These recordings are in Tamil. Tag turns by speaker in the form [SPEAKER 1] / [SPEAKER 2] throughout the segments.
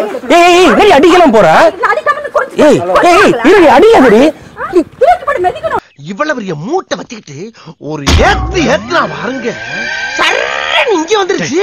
[SPEAKER 1] ஏய் ஏய் என்னடி அடிக்கலாம் போற ஏய் ஏய் ஏய், இருடி அடிக்காதடி
[SPEAKER 2] இவ்வளவு பெரிய மூட்டை வச்சுக்கிட்டு ஒரு ஏத்து ஏத்துனா பாருங்க சர்ன்னு இங்க வந்துருச்சு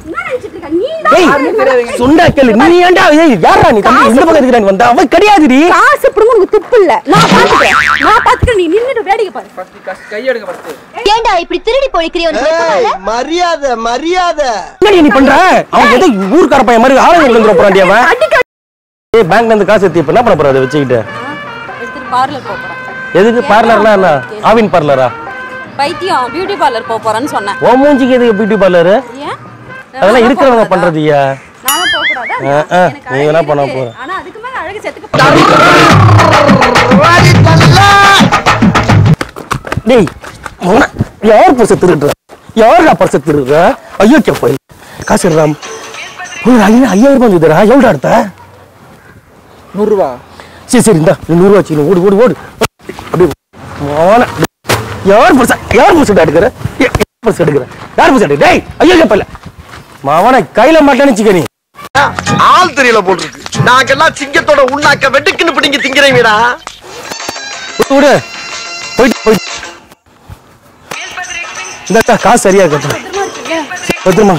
[SPEAKER 1] ஏய் சுண்டா கேளு நீ ஏன்டா ஏய் யாரா நீ தம்பி இந்த பக்கம் இருக்கிறான் வந்தா அவன் கிடையாதுடி
[SPEAKER 3] காசு பிடுங்க உனக்கு துப்பு இல்ல நான் பாத்துக்கிறேன் நான் பாத்துக்கிறேன் நீ நின்னுட்டு வேடிக்கை பாரு
[SPEAKER 4] கையெடுங்க ஃபர்ஸ்ட்
[SPEAKER 5] ஏன்டா இப்படி திருடி போய்க்கிறிய உனக்கு வெக்கமா இல்ல?
[SPEAKER 2] மரியாதை மரியாதை
[SPEAKER 1] என்னடி நீ பண்ற அவன் ஏதோ ஊர்க்கார பையன் மாதிரி ஆளுங்க விழுந்துற போறான்டி அவன்
[SPEAKER 3] அடிக்க
[SPEAKER 1] ஏய் பேங்க்ல இருந்து காசு எடுத்து இப்ப என்ன பண்ண போற அதை வச்சுக்கிட்டு
[SPEAKER 3] எடுத்துட்டு பார்லர் போறேன்
[SPEAKER 1] எதுக்கு பார்லர்னா என்ன ஆவின் பார்லரா
[SPEAKER 3] பைத்தியம் பியூட்டி பார்லர் போக போறேன்னு சொன்னேன்
[SPEAKER 1] ஓ மூஞ்சிக்கு எதுக்கு பியூட்டி பார்லர்
[SPEAKER 3] ஏன்
[SPEAKER 1] அதெல்லாம் இருக்கிறவங்க பண்றதுயா
[SPEAKER 3] நானும் போக கூடாதா
[SPEAKER 1] ஆ, ஆ,
[SPEAKER 3] எனக்கு
[SPEAKER 1] நீ
[SPEAKER 3] அழகு
[SPEAKER 1] வேணா பண்ண
[SPEAKER 3] இருக்கு.
[SPEAKER 1] போற.
[SPEAKER 3] ஆனா அதுக்கு மேல அழகு செத்துக்க
[SPEAKER 1] டேய் மகனா, யார் பர்ச திருடுற யாரா பர்ச திருடுற ஐயோ போய் காசு எடுறாம் ஒரு ஐயா ஐயாயிரம் ரூபாய் வந்துடுறா எவ்வளோ எடுத்த
[SPEAKER 4] நூறுரூவா
[SPEAKER 1] சரி சரி இந்தா இந்த நூறுரூவா வச்சுக்கணும் ஓடு ஓடு ஓடு அப்படியே மகனா, யார் பர்ச யார் பர்ச எடுக்கிற ஏ- யார் பர்ச எடுக்கிற யார் பர்ச எடுக்கிற டேய் ஐயோ கேப்பல மாவன கையில மாட்டேன்னு வச்சுக்க நீ
[SPEAKER 2] ஆள் தெரியல போட்டுருக்கு நாங்கெல்லாம் சிங்கத்தோட உண்ணாக்க வெட்டுக்குன்னு பிடிங்க திங்கிறீங்கடா
[SPEAKER 1] விட்டு விடு போயிட்டு போயிட்டு இந்த காசு சரியா இருக்கா பத்திரமா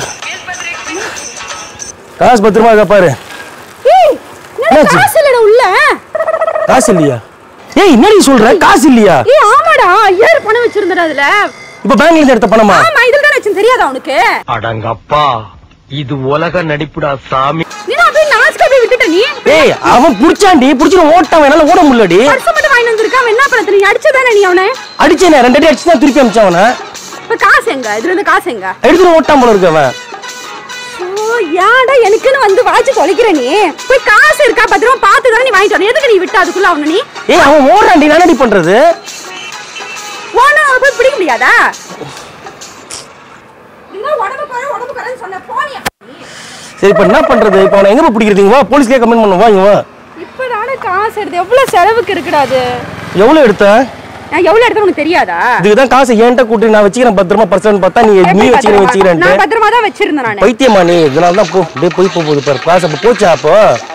[SPEAKER 1] காசு பத்திரமா இருக்கா பாரு
[SPEAKER 3] ஏய் என்ன
[SPEAKER 1] என்னாச்சு?
[SPEAKER 3] காசு இல்லடா உள்ள
[SPEAKER 1] காசு இல்லையா ஏய் என்னடி சொல்ற காசு இல்லையா
[SPEAKER 3] ஏய் ஆமாடா ஐயாயிரம் பணம் வச்சிருந்தடா அதுல
[SPEAKER 1] இப்ப பேங்க்ல இருந்து எடுத்த பணமா
[SPEAKER 3] ஆமா இதுல தான் வச்சு தெரியாதா உனக்கு
[SPEAKER 2] அடங்கப்பா இது உலக நடிப்புடா சாமி
[SPEAKER 3] நீ நான் அப்படியே நாஸ்கா போய் விட்டுட்ட நீ
[SPEAKER 1] ஏய் அவன் புடிச்சாண்டி புடிச்சு ஓட்டான் என்னால ஓட முடியலடி
[SPEAKER 3] பர்ஸ் மட்டும் வாங்கி வந்திருக்கான் அவன் என்ன பண்ணது நீ அடிச்சதானே நீ அவனை
[SPEAKER 1] அடிச்சேனே ரெண்டு அடி அடிச்சு தான் திருப்பி அமிச்சான் அவனை
[SPEAKER 3] இப்ப காசு எங்க இதுல இருந்து காசு எங்க
[SPEAKER 1] எடுத்துட்டு ஓட்டான் போல இருக்கு அவன்
[SPEAKER 3] ஓ ஏன்டா எனக்குன்னு வந்து வாட்சி தொலைக்கிற நீ போய் காசு இருக்கா பத்திரமா பார்த்து தானே நீ வாங்கிட்டு வரணும் எதுக்கு நீ விட்ட அதுக்குள்ள அவனை நீ
[SPEAKER 1] ஏய் அவன் ஓடுறான்டி நானடி பண்றது
[SPEAKER 3] ஓனா அவனை போய் பிடிக்க முடியாதா இன்னும் உடம்பு குறை உடம்பு குறைன்னு சொன்ன போனியா
[SPEAKER 1] சரி இப்ப என்ன பண்றது இப்ப அவனை எங்க போய் பிடிக்கிறீங்க வா போலீஸ்லயே கமெண்ட் பண்ணுவோம் வா இங்க வா
[SPEAKER 3] இப்பதானே காசு எடுத்து எவ்வளவு செலவுக்கு இருக்குடா அது
[SPEAKER 1] எவ்வளவு எடுத்த
[SPEAKER 3] நான் எவ்வளவு எடுத்து உனக்கு தெரியாதா
[SPEAKER 1] இதுக்கு தான் காசு ஏன்ட்ட கூட்டி நான் வச்சுக்கிறேன் பத்திரமா பர்சன் பார்த்தா நீ நீ வச்சுக்கிறேன்
[SPEAKER 3] நான்
[SPEAKER 1] வச்சுக்கிறேன்ட்டு
[SPEAKER 3] பத்திரமா தான் வச்சிருந்தேன் நானு
[SPEAKER 1] பைத்தியமா நீ இதனால தான் போ அப்படியே போய் போக போகுது பாரு காசு அப்போ போச்சா அப்போ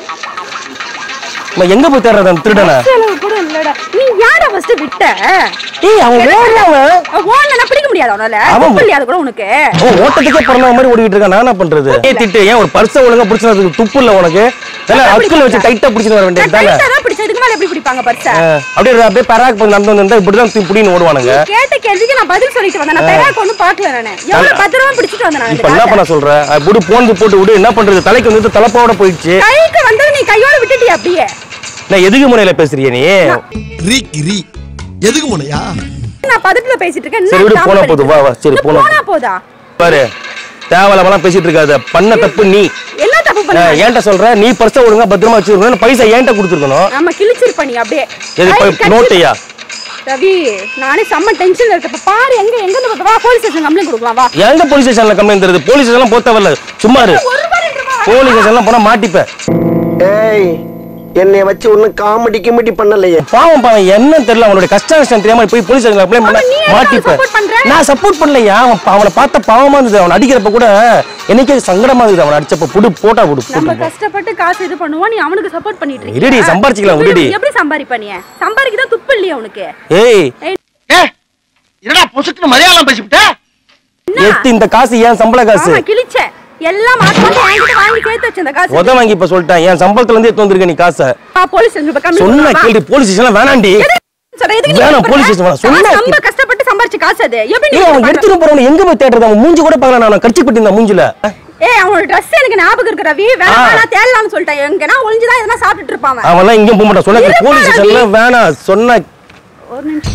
[SPEAKER 1] நான் எங்க போய் தேடுறது அந்த திருடனை
[SPEAKER 3] செலவு கூட இல்லடா நீ யாரா ஃபர்ஸ்ட் விட்ட
[SPEAKER 1] ஏய் அவன் ஓடுறவன்
[SPEAKER 3] ஓடல பிடிக்க முடியாது அவனால
[SPEAKER 1] அவன்
[SPEAKER 3] துப்பு இல்லையா அது கூட உனக்கு
[SPEAKER 1] அவன் ஓட்டத்துக்கே பிறந்த மாதிரி ஓடிட்டு இருக்கான் நான் என்ன பண்றது ஏய் திட்டு ஏன் ஒரு பர்ஸை ஒழுங்கா பிடிச்சதுக்கு துப்பு இல்ல உனக்கு இல்ல அக்குல வச்சு டைட்டா பிடிச்சிட்டு வர வேண்டியது தானே
[SPEAKER 3] டைட்டா தான் பிடிச்ச இதுக்கு மேல எப்படி பிடிப்பாங்க பர்ஸ
[SPEAKER 1] அப்படியே அப்படியே பராக் பண்ணி நடந்து வந்திருந்தா இப்படிதான் தூக்கி புடின்னு ஓடுவானுங்க
[SPEAKER 3] கேட்ட கேள்விக்கு நான் பதில் சொல்லிட்டு வந்தேன் நான் பெராக் ஒண்ணும் பார்க்கல நானு எவ்வளவு பத்திரமா பிடிச்சிட்டு வந்தேன் நான்
[SPEAKER 1] இப்ப
[SPEAKER 3] இந்த
[SPEAKER 1] என்ன
[SPEAKER 3] காசை.
[SPEAKER 1] பண்ண சொல்ற அது புடி போந்து போட்டு விடு என்ன பண்றது தலைக்கு வந்து தலைப்பாவோட போயிடுச்சு
[SPEAKER 3] கைக்கு வந்தது நீ கையோட விட்டுட்டியா அப்படியே
[SPEAKER 1] நான் எதுக்கு முறையில பேசுறிய நீ
[SPEAKER 6] ரீ கிரி எதுக்கு முனையா
[SPEAKER 3] நான் பதத்துல பேசிட்டு இருக்கேன்
[SPEAKER 1] சரி, விடு,
[SPEAKER 3] என்ன
[SPEAKER 1] போனா
[SPEAKER 3] stop
[SPEAKER 1] போதும், வா, வா, சரி,
[SPEAKER 3] இது
[SPEAKER 1] போனா
[SPEAKER 3] போனா போதா
[SPEAKER 1] பாரு தேவையில்லாமலாம் பேசிட்டு இருக்காத பண்ண தப்பு நீ
[SPEAKER 3] என்ன தப்பு
[SPEAKER 1] அஹ்,
[SPEAKER 3] பண்ண
[SPEAKER 1] ஏன்ட்ட சொல்ற நீ பர்ஸ ஒழுங்கா பத்திரமா வச்சிருக்கணும் பைசா ஏன்ட்ட கொடுத்துருக்கணும்
[SPEAKER 3] ஆமா கிழிச்சிருப்ப நீ அப்படியே
[SPEAKER 1] எது
[SPEAKER 3] கை
[SPEAKER 1] இப்ப
[SPEAKER 3] கடிச்சு-
[SPEAKER 1] நோட்டையா
[SPEAKER 3] ரவி நானே செம்ம டென்ஷன்ல இருக்கப்ப பாரு எங்க எங்க இருந்து வா போலீஸ் ஸ்டேஷன் கம்ப்ளைண்ட் கொடுக்கலாம் வா
[SPEAKER 1] எங்க போலீஸ் ஸ்டேஷன்ல கம்ப்ளைண்ட் தருது போலீஸ் ஸ்டேஷன்லாம் போக தேவையில்ல சும்மா இரு
[SPEAKER 3] ஒரு ரூபாய் ரெண்டு ரூபாய்
[SPEAKER 1] போலீஸ் ஸ்டேஷன்லாம் போனா மாட்டிப்ப
[SPEAKER 2] ஏய் என்னை வச்சு ஒன்னும் காமெடி கிமெடி பண்ணலையே
[SPEAKER 1] பாவம் பாவம் என்ன தெரியல அவனுடைய கஷ்ட நஷ்டம் தெரியாம போய் போலீஸ் ஸ்டேஷன்ல கம்ப்ளைண்ட் பண்ண
[SPEAKER 3] அவன் நீ எதுக்கு
[SPEAKER 1] மாட்டிப்ப
[SPEAKER 3] support பண்ற?
[SPEAKER 1] நான் சப்போர்ட் பண்ணலையா அவன் பா- அவனை பார்த்த பாவமா இருந்தது அவன் அடிக்கிறப்ப கூட எனக்கே சங்கடமா இருந்தது அவன் அடிச்சப்ப புடு போட்டா புடு
[SPEAKER 3] நம்ம
[SPEAKER 1] போட்டு
[SPEAKER 3] கஷ்டப்பட்டு காசு இது பண்ணுவோம் நீ அவனுக்கு சப்போர்ட் பண்ணிட்டு இருக்க
[SPEAKER 1] இருடி, சம்பாரிச்சுக்கலாம்,
[SPEAKER 3] எப்படி-
[SPEAKER 1] விடுடி.
[SPEAKER 3] எப்படி சம்பாரிப்ப நீ சம்பாதிக்க தான் துப்பு இல்லையா உனக்கு
[SPEAKER 1] ஏய்
[SPEAKER 2] ஏ என்னடா பொசுக்குன்னு மலையாளம் பேசிவிட்ட
[SPEAKER 1] எத்து இந்த காசு ஏன் சம்பள காசு
[SPEAKER 3] ஆமா கிழிச்ச எல்லாம் மாத்தி மாத்தி என்கிட்ட வாங்கி சேர்த்து வச்ச அந்த காசு
[SPEAKER 1] உத வாங்கி இப்ப சொல்லிட்டேன் என் சம்பளத்துல இருந்து எடுத்து வந்திருக்க நீ காசை
[SPEAKER 3] வா, போலீஸ் ஸ்டேஷன் போய் complaint
[SPEAKER 1] சொன்ன
[SPEAKER 3] கொடுக்கலாம், வா.
[SPEAKER 1] கேள்வி போலீஸ் ஸ்டேஷன்ல வேணாண்டி
[SPEAKER 3] சொல்றேன், எதுக்கு நீ
[SPEAKER 1] வேணாம்,
[SPEAKER 3] இது
[SPEAKER 1] police
[SPEAKER 3] பண்ற?
[SPEAKER 1] station வேணாம். சொன்னா
[SPEAKER 3] காசு ரொம்ப
[SPEAKER 1] கேளு.
[SPEAKER 3] கஷ்டப்பட்டு சம்பாரிச்ச காசு அது எப்படி நீ
[SPEAKER 1] ஏய்
[SPEAKER 3] இது
[SPEAKER 1] அவன்
[SPEAKER 3] பண்ற?
[SPEAKER 1] எடுத்துட்டு போறவன எங்க போய் தேடுறது அவன் மூஞ்சி கூட பார்க்கல நான் கடிச்சு போட்டிருந்தேன் மூஞ்சில
[SPEAKER 3] ஏய் அவனோட ட்ரெஸ் எனக்கு ஞாபகம் இருக்கு ரவி வேணாம்
[SPEAKER 1] ஆ.
[SPEAKER 3] வேணாம் தேடலாம்னு சொல்லிட்டேன் எங்கன்னா ஒளிஞ்சுதான் எதனா சாப்பிட்டுட்டு இருப்பான் அவன்.
[SPEAKER 1] அவன்லாம் இங்கேயும் போக மாட்டான் சொன்ன
[SPEAKER 3] இருப்பா,
[SPEAKER 1] போலீஸ்
[SPEAKER 3] ரவி.
[SPEAKER 1] ஸ்டேஷன்ல வேணாம் சொன்ன
[SPEAKER 3] ஒரு நிமிஷம்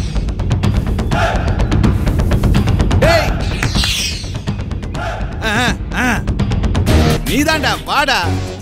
[SPEAKER 6] நீதான்டா வாடா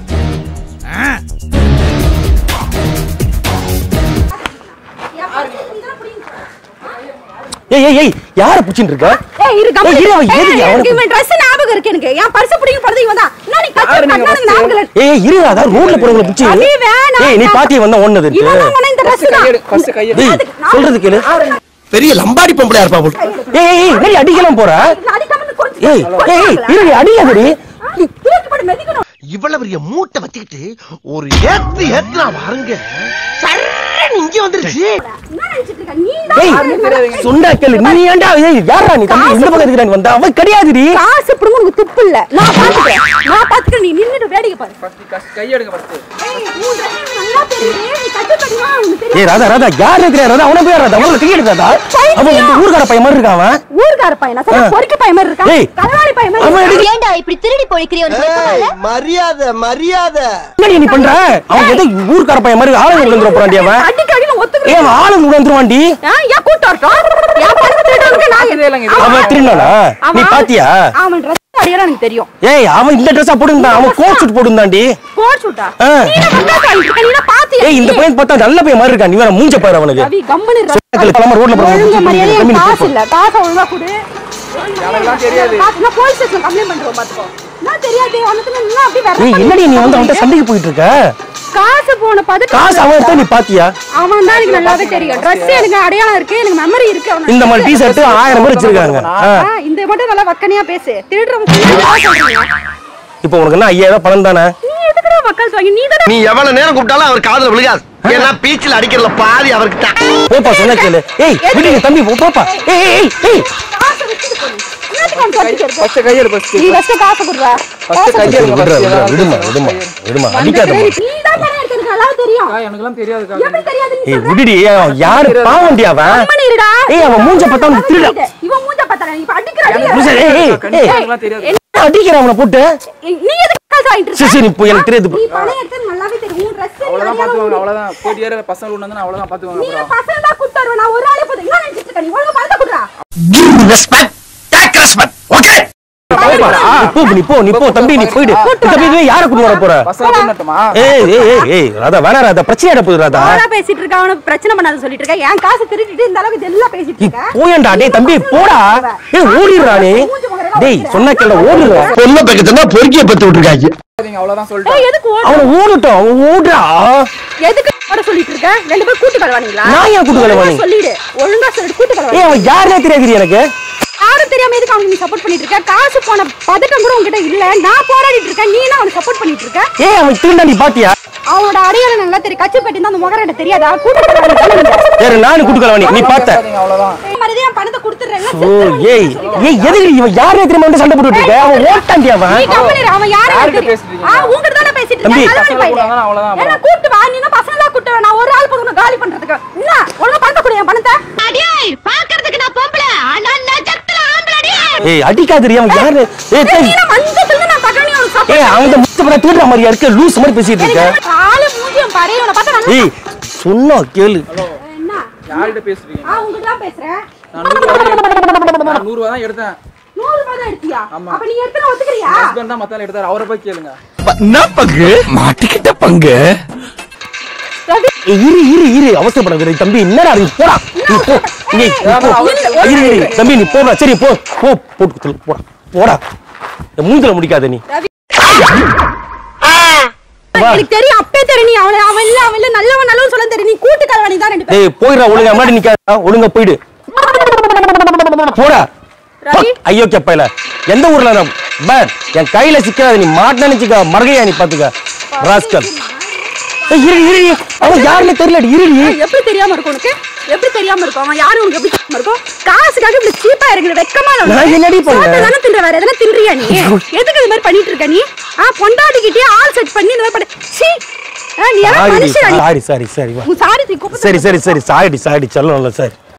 [SPEAKER 1] ஏய் ஏய் ஏய் யார புடிச்சிட்டு இருக்க
[SPEAKER 3] ஏய் இரு கம்பெனி
[SPEAKER 1] ஏய், இரு, அவன் எதுக்கு
[SPEAKER 3] எனக்கு
[SPEAKER 1] அவனுக்கு-
[SPEAKER 3] இவன் ட்ரெஸ் ஞாபகம் இருக்கு எனக்கு என் பர்ஸ் பிடிங்க போறது இவன் தான் என்ன நீ கத்தி கட்டினா எனக்கு ஞாபகம் இல்ல
[SPEAKER 1] ஏய் இரு அதான் ரோட்ல போறவங்கள புடிச்சு
[SPEAKER 3] அபி, வேணாம்.
[SPEAKER 1] ஏய் நீ பாத்திய வந்த ஒண்ணது
[SPEAKER 3] இவன் தான் உன இந்த ட்ரெஸ் தான்
[SPEAKER 4] கையெடு ஃபர்ஸ்ட் கையெடு
[SPEAKER 1] டேய் சொல்றது கேளு
[SPEAKER 2] பெரிய லம்பாடி பொம்பளையா இருப்பா போல்
[SPEAKER 1] ஏய் ஏய் ஏய் நீ அடிக்கலாம் போற
[SPEAKER 3] நான் அடிக்காம இருந்து கொஞ்சம்
[SPEAKER 1] ஏய் ஏய் ஏய் இரு நீ அடிக்காதடி
[SPEAKER 3] நீ தூக்கி போட்டு மிதிக்கணும்
[SPEAKER 2] இவ்வளவு பெரிய மூட்டை வச்சுக்கிட்டு ஒரு ஏத்து ஏத்துனா பாருங்க சர்ன்னு இங்க வந்துருச்சு
[SPEAKER 3] என்ன நினைச்சிட்டு இருக்க நீ
[SPEAKER 1] ஏய்
[SPEAKER 3] தான்
[SPEAKER 1] சொன்னா கேளு நீ ஏன்டா ஏய் யாரா நீ தம்பி இந்த பக்கம் இருக்கிற நீ வந்தா அவன் கிடையாதுடி
[SPEAKER 3] காசு பிடுங்க உனக்கு துப்பு இல்ல நான் பாத்துக்கிறேன் நான் பாத்துக்கிறேன் நீ நின்னுட்டு வேடிக்கை பாரு
[SPEAKER 4] ஃபர்ஸ்ட் கை எடுங்க ஃபர்ஸ்ட்
[SPEAKER 3] ஏய் உன் dress எனக்கு நல்லா தெரியுது நீ கட்டு கட்டுமா உனக்கு தெரியும்
[SPEAKER 1] ஏய் ராதா ராதா யார் இருக்கிற ராதா அவன போய் ராதா அவன தூக்கி ராதா அவன் இந்த ஊர்க்கார பையன் மாதிரி இருக்கான் அவன்
[SPEAKER 3] ஊர்க்கார பையனா சரி
[SPEAKER 1] ஆ.
[SPEAKER 3] பொறுக்கி பையன் மாதிரி இருக்கா
[SPEAKER 1] ஏய்.
[SPEAKER 3] கலவாணி பையன் மாதிரி
[SPEAKER 1] அவன்
[SPEAKER 3] இருக்கா?
[SPEAKER 1] எடுக்க
[SPEAKER 5] ஏன்டா இப்படி திருடி பொழிக்கிறிய உனக்கு வெக்கமா இல்ல?
[SPEAKER 2] மரியாதை மரியாதை
[SPEAKER 1] என்னடி நீ பண்ற அவன் ஏதோ ஊர்க்கார பையன் மாதிரி ஆளுங்க விழுந்துற போறான்டி அவன்
[SPEAKER 3] அடிக்க அடிக்க
[SPEAKER 1] ஏய்
[SPEAKER 3] ஒத்துக்கிறேன்
[SPEAKER 1] அவன் ஆளுங்க விழுந்துருவான்டி
[SPEAKER 3] ஏன் கூட்டம் இருக்கோம் என் பணத்தை திருடுறதுக்கு நான்
[SPEAKER 4] இதே இல்லைங்க, இது
[SPEAKER 1] அவன் திருநானா நீ
[SPEAKER 3] அவன்
[SPEAKER 1] பாத்தியா
[SPEAKER 3] அவன் ட்ரெஸ் அடிக்கலாம் எனக்கு தெரியும்
[SPEAKER 1] ஏய் அவன் இந்த ட்ரெஸ்ஸா போட்டுருந்தான் அவன் கோட் சூட் போட்டுருந்தான்டி
[SPEAKER 3] கோட் சூட்டா
[SPEAKER 1] ஆ.
[SPEAKER 3] நீ என்ன வந்தா காலிட்டு இருக்க? நீ என்ன பாத்தியா
[SPEAKER 1] ஏய் இந்த பையன் பார்த்தா நல்ல பையன் மாதிரி இருக்கான் நீ வேற மூஞ்ச பாரு அவனுக்கு
[SPEAKER 3] ரவி கம்பெனி
[SPEAKER 1] கேளு, பலமா ரோட்ல போற
[SPEAKER 3] ஒழுங்க மரியாதை
[SPEAKER 1] கம்பெனி
[SPEAKER 3] எனக்கு
[SPEAKER 1] போ.
[SPEAKER 3] காசு இல்ல காசை ஒழுங்கா கொடு
[SPEAKER 4] எனக்கெல்லாம் தெரியாது.
[SPEAKER 3] காசு நான் போலீஸ் ஸ்டேஷன் கம்ப்ளைண்ட் பண்றோம் பாத்துக்கோ நான் தெரியாது உனக்கு என்ன அப்படி வேற
[SPEAKER 1] ஏய் என்னடி நீ வந்து அவன்கிட்ட சண்டைக்கு போயிட்டு இருக்க
[SPEAKER 3] காசு போன பது
[SPEAKER 1] காசு அவன் எடுத்தா நீ பாத்தியா
[SPEAKER 3] அவன் தான் எனக்கு நல்லாவே தெரியும் Dress எனக்கு அடையாளம் இருக்கு எனக்கு மெமரி இருக்கு அவன
[SPEAKER 1] இந்த மாதிரி டி ஷர்ட் ஆயிரம் பேர் வச்சிருக்காங்க ஆ.
[SPEAKER 3] ஆ, இந்த மட்டும் நல்லா வக்கனையா பேசு திருடுறவங்க
[SPEAKER 1] இப்போ உனக்கு என்ன ஐயாயிரம் பணம் தானே
[SPEAKER 3] நீ எதுக்குடா மக்கள் வாங்கி நீ தானே
[SPEAKER 2] நீ எவ்வளவு நேரம் கூப்பிட்டாலும் அவர் காதுல விழுகாது ஏன்னா பீச்சில் அடிக்கிறதுல பாதி அவருக்கு தான்
[SPEAKER 1] போப்பா சொன்ன கேளு ஏய் விடுங்க தம்பி போ, போப்பா ஏய் ஏய் ஏய் ஏய்
[SPEAKER 3] காசை வச்சுட்டு போடு என்னத்துக்கு அவன் படிக்க இருக்கு
[SPEAKER 4] ஃபர்ஸ்ட் கை எடு ஃபர்ஸ்ட்
[SPEAKER 3] நீ ஃபர்ஸ்ட் காசு கொடுறா
[SPEAKER 4] ஃபர்ஸ்ட் கை எடுங்க
[SPEAKER 1] விடுறா விடுறா
[SPEAKER 4] ஃபர்ஸ்ட்
[SPEAKER 1] விடுமா விடுமா விடுமா அடிக்காதம்மா
[SPEAKER 3] நீ தான் பணம் எடுத்து எனக்கு நல்லா தெரியும்
[SPEAKER 4] எனக்குலாம் தெரியாதுக்கா
[SPEAKER 3] எப்படி தெரியாது நீ
[SPEAKER 1] ஏய் விடுடி அவன் யாரு பாவண்டி அவன்
[SPEAKER 3] கம்மனி இருடா
[SPEAKER 1] ஏய் அவன் மூஞ்ச பார்த்தா அவனுக்கு திருட
[SPEAKER 3] இவன் மூஞ்ச பார்த்தா இப்ப அடிக்கிற அடி
[SPEAKER 1] புருஷன், ஏய் ஏய் ஏய்
[SPEAKER 4] எனக்குலாம் தெரியாது
[SPEAKER 1] அடிக்கிற அவனை போட்டு
[SPEAKER 3] நீ எதுக்கு காசு வாங்கிட்டு
[SPEAKER 1] சரி
[SPEAKER 3] இருக்க?
[SPEAKER 1] சரி இப்போ எனக்கு தெரியாது
[SPEAKER 3] நீ பணம் எடுத்து நல்லாவே தெரியும் உன் ட்ரெஸ்
[SPEAKER 4] அவ்வளவுதான் பாத்துவாங்க அவ்வளவுதான் போயிட்டு ஏற பசங்க கொண்டு வந்து அவ்வளவுதான் பாத்துவாங்க
[SPEAKER 3] நீ
[SPEAKER 4] அப்புறம்
[SPEAKER 3] பசங்க தான் கூட்டு வருவ நான் ஒரு ஆளே போதும் என்ன நினைச்சிட்டு இருக்க நீ ஒழுங்கா பணத்தை குடுறா
[SPEAKER 1] நீ போ நீ போ நீ போ தம்பி நீ போயிடு தம்பி நீ யாரை கூட்டு வர போற
[SPEAKER 4] பசங்க கொண்டுட்டுமா
[SPEAKER 1] ஏய் ஏய் ஏய் ஏய் ராதா வேணா ராதா பிரச்சனை ஆட போகுது ராதா
[SPEAKER 3] ஓவரா பேசிட்டு இருக்க அவன பிரச்சனை பண்ணாத சொல்லிட்டு இருக்க என் காசு திருடிட்டு இந்த அளவுக்கு இதெல்லாம் பேசிட்டு
[SPEAKER 1] நீ
[SPEAKER 3] இருக்க
[SPEAKER 1] போயேன்டா டேய் தம்பி போடா ஏய் ஓடிடுறா நீ டேய் சொன்னா கேள ஓடிடுறா
[SPEAKER 2] பொண்ணை பக்கத்துல பொறுக்கிய பத்து விட்டுருக்காங்க
[SPEAKER 4] நீங்க அவ்வளவுதான் சொல்லிட்டு
[SPEAKER 3] ஏய், எதுக்கு ஓடு
[SPEAKER 1] அவன் ஓடட்டும் அவன் ஓடுறா
[SPEAKER 3] எதுக்கு ஓட சொல்லிட்டு இருக்க ரெண்டு பேரும் கூட்டு கலவானீங்களா
[SPEAKER 1] நான் ஏன் கூட்டு கலவாணி?
[SPEAKER 3] ஒழுங்கா சொல்லிடு ஒழுங்கா சொல்லிடு கூட்டு கலவாணி
[SPEAKER 1] ஏய் அவன் யாருனே தெரியாது எனக்கு
[SPEAKER 3] யாரும் தெரியாம எதுக்கு அவனுக்கு நீ சப்போர்ட் பண்ணிட்டு இருக்க காசு போன பதட்டம் கூட உன்கிட்ட இல்ல நான் போராடிட்டு இருக்கேன் நீ என்ன அவனுக்கு சப்போர்ட் பண்ணிட்டு இருக்க
[SPEAKER 1] ஏய் அவன் திருடா நீ பாத்தியா
[SPEAKER 3] அவனோட அடையாளம் நல்லா தெரியும் கச்சி பெட்டி தான் அந்த முகர எனக்கு தெரியாதா கூட்டு கலவாணி தானே நீங்க?
[SPEAKER 1] வேற நானு கூட்டு நீ பார்த்த
[SPEAKER 4] நீங்க அவ்வளவுதான்
[SPEAKER 3] ஏய், மறுபடியும் என் பணத்தை கொடுத்துடுறேன்
[SPEAKER 1] ஓ ஏய் ஏய் எதுக்கு இவன் யாரே தெரியுமா வந்து சண்டை போட்டுட்டு இருக்க அவன் ஓட்டாண்டி அவன்
[SPEAKER 3] நீ கம்பெனி அவன் யாரு
[SPEAKER 4] யார்கிட்ட
[SPEAKER 3] எனக்கு
[SPEAKER 4] பேசிட்டு
[SPEAKER 3] தெரியும். ஆ உங்ககிட்ட தானே பேசிட்டு
[SPEAKER 1] தம்பி.
[SPEAKER 3] இருக்கேன் கலவாணி
[SPEAKER 4] பசங்களை
[SPEAKER 3] பையன்
[SPEAKER 4] கூட அவ்வளவுதான்
[SPEAKER 3] என்ன கூட்டு வா நீ தான் பசங்க கூட்டு வா நான் ஒரு ஆள் போதும் உன்னை காலி பண்றதுக்கு என்ன ஒழுங்கா பணத்தை கொடு என் பணத்தை
[SPEAKER 5] பாக்குறதுக்கு நான் பொம்பளை ஆனா நட்சத்திர ஆம்பளடி
[SPEAKER 1] ஏய் அடிக்காதடி அவன் யாரு ஏய்
[SPEAKER 3] ஏய்,
[SPEAKER 1] டேய்
[SPEAKER 3] நீ என்ன மஞ்சத்துல இருந்து நான் பக்கம் நீ அவனுக்கு support
[SPEAKER 1] ஏய் அவன் முத்தப்பட திருடுற மாதிரியா இருக்க லூஸ் மாதிரி பேசிட்டு இருக்க
[SPEAKER 3] எனக்கு ஆளு மூஞ்சியும் பாரு இவனை பார்த்தா நல்லா
[SPEAKER 1] ஏய் சொன்னா கேளு
[SPEAKER 3] என்ன
[SPEAKER 4] யார்கிட்ட பேசுறீங்க
[SPEAKER 3] ஆ உங்ககிட்ட தான் பேசுறேன்
[SPEAKER 4] நான் நூறு ரூபாய் எடுத்தேன். நான் நூறு ரூபாய் தான் எடுத்தேன்
[SPEAKER 3] நூறு ரூபாய் தான் எடுத்தியா
[SPEAKER 4] ஆமா.
[SPEAKER 3] அப்ப நீ எடுத்து ஒத்துக்கிறியா
[SPEAKER 4] ஹஸ்பண்ட் தான் மத்தால எடுத்தாரு அவரை போய் கேளுங்க
[SPEAKER 6] என்ன பங்கு மாட்டிக்கிட்ட பங்கு
[SPEAKER 3] ரவி,
[SPEAKER 1] ஏய், இரு இரு இரு அவசரப்படாத டேய் தம்பி என்னடா நீ போடா நீ போ நீ போ இரு இரு தம்பி நீ போடா சரி போ போ போட்டு குத்துரு, போடா போடா இந்த மூஞ்சில முடிக்காத நீ
[SPEAKER 3] ரவி.
[SPEAKER 1] வா.
[SPEAKER 3] எனக்கு தெரியும் அப்பே தெரியும் நீ அவன் அவன் இல்ல அவன் இல்ல நல்லவன் நல்லவன் சொல்ல தெரியும் நீ கூட்டு கலவாணி தான் ரெண்டு பேரும்
[SPEAKER 1] டேய் போயிடுறா ஒழுங்கா முன்னாடி நிக்காத ஒழுங்கா போயிடு போடா
[SPEAKER 3] ரவி.
[SPEAKER 1] ஐயோ கேப்பையில எந்த ஊர்ல நான் பார் என் கையில சிக்காத நீ மாட்டினா நிச்சுக்க மறகையா நீ பாத்துக்க ராஸ்கல் ஏய், இரு இரு இரு. அவன் யாருன்னு தெரியலடி இருடி
[SPEAKER 3] எப்படி தெரியாம இருக்கும் உனக்கு எப்படி தெரியாம இருக்கும் அவன் யாரு உனக்கு எப்படி தெரியாம இருக்கும் காசுக்காக இப்படி சீப்பா இருக்கிற வெக்கமா இல்ல உனக்கு?
[SPEAKER 1] நான் என்னடி பண்ணேன்?
[SPEAKER 3] சோத்தை தானே தின்ற வேற எதனா தின்றியா நீ எதுக்கு இது மாதிரி பண்ணிட்டு இருக்க நீ ஆ பொண்டாட்டிக்கிட்டே ஆள் செட் பண்ணி இந்த மாதிரி பண்ண சீ ஆ, நீ எல்லாம்
[SPEAKER 1] சாரி
[SPEAKER 3] மனுஷன்
[SPEAKER 1] சாரி சாரி சாரி வா
[SPEAKER 3] உன் சாரி தூக்கி குப்பை
[SPEAKER 1] சரி சரி சரி சாரிடி சாரிடி சொல்லணும்ல சாரி